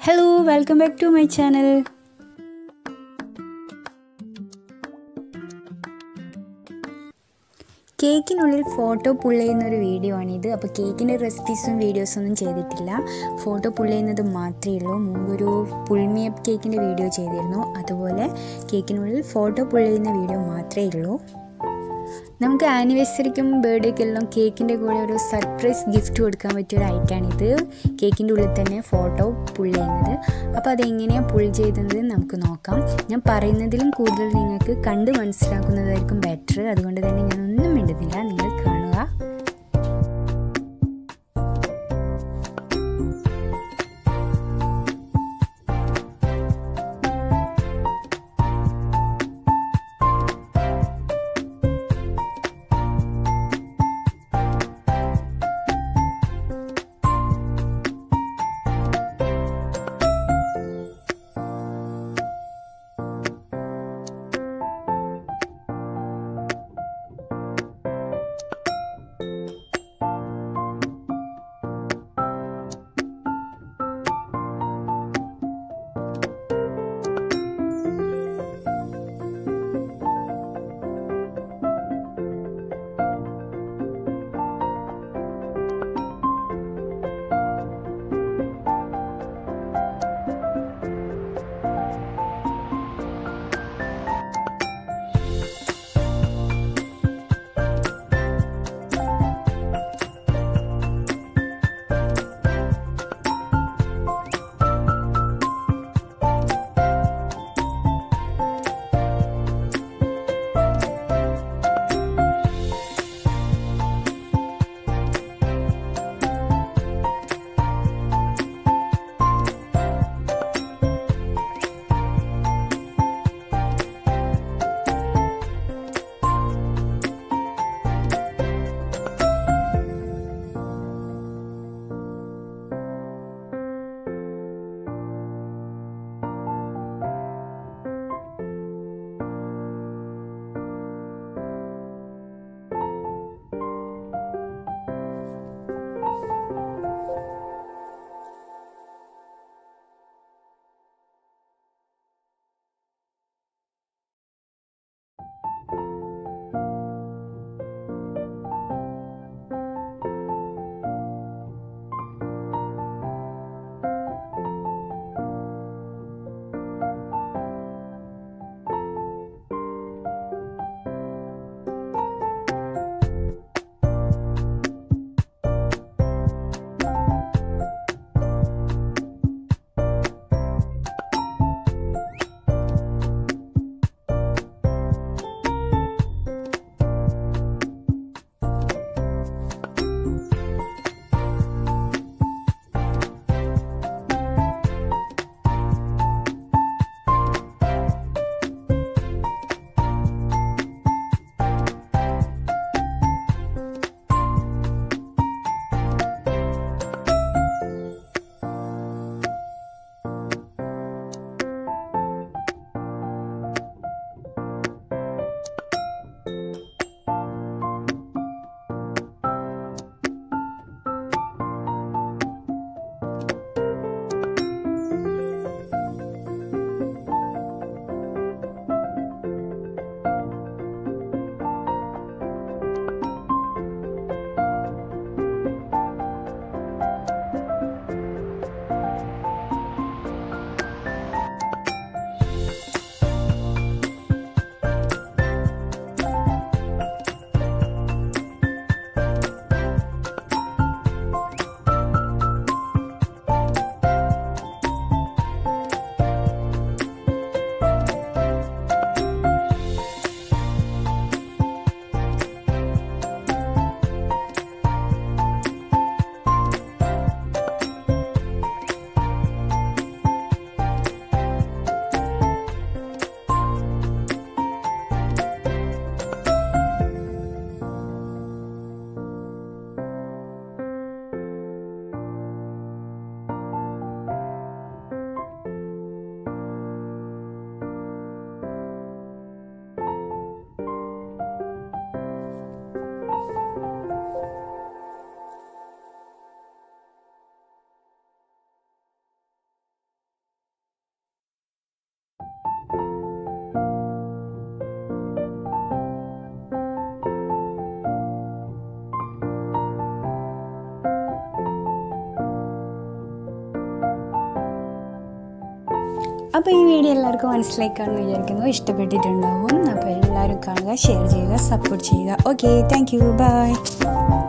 hello welcome back to my channel കേക്കിനുള്ളിൽ photo pull ചെയ്യുന്ന ഒരു വീഡിയോ ആണിത് അപ്പോൾ കേക്കിൻ്റെ റെസിപ്പീസും വീഡിയോസും ഒന്നും ചെയ്തിട്ടില്ല ഫോട്ടോ പുള്ള് ചെയ്യുന്നത് മാത്രമേ ഉള്ളൂ മുമ്പൊരു പുൾമിയപ്പ് കേക്കിൻ്റെ വീഡിയോ ചെയ്തിരുന്നു അതുപോലെ കേക്കിനുള്ളിൽ ഫോട്ടോ പുള്ള് ചെയ്യുന്ന വീഡിയോ മാത്രമേ ഉള്ളൂ നമുക്ക് ആനിവേഴ്സറിക്കും ബർത്ത്ഡേക്കെല്ലാം കേക്കിൻ്റെ കൂടെ ഒരു സർപ്രൈസ് ഗിഫ്റ്റ് കൊടുക്കാൻ പറ്റിയ ഒരു ഐറ്റാണിത് കേക്കിൻ്റെ ഉള്ളിൽ തന്നെ ഫോട്ടോ പുൾ ചെയ്യുന്നത് അപ്പോൾ അതെങ്ങനെയാണ് പുൾ ചെയ്തത് നമുക്ക് നോക്കാം ഞാൻ പറയുന്നതിലും കൂടുതൽ നിങ്ങൾക്ക് കണ്ട് മനസ്സിലാക്കുന്നതായിരിക്കും ബെറ്റർ അതുകൊണ്ട് തന്നെ ഞാൻ ഒന്നും മിണ്ടുന്നില്ല നിങ്ങൾ കാണുക അപ്പോൾ ഈ വീഡിയോ എല്ലാവർക്കും മനസ്സിലാക്കാമെന്ന് വിചാരിക്കുന്നു ഇഷ്ടപ്പെട്ടിട്ടുണ്ടാവും അപ്പോൾ എല്ലാവരും കാണുക ഷെയർ ചെയ്യുക സപ്പോർട്ട് ചെയ്യുക ഓക്കെ താങ്ക് യു ബൈ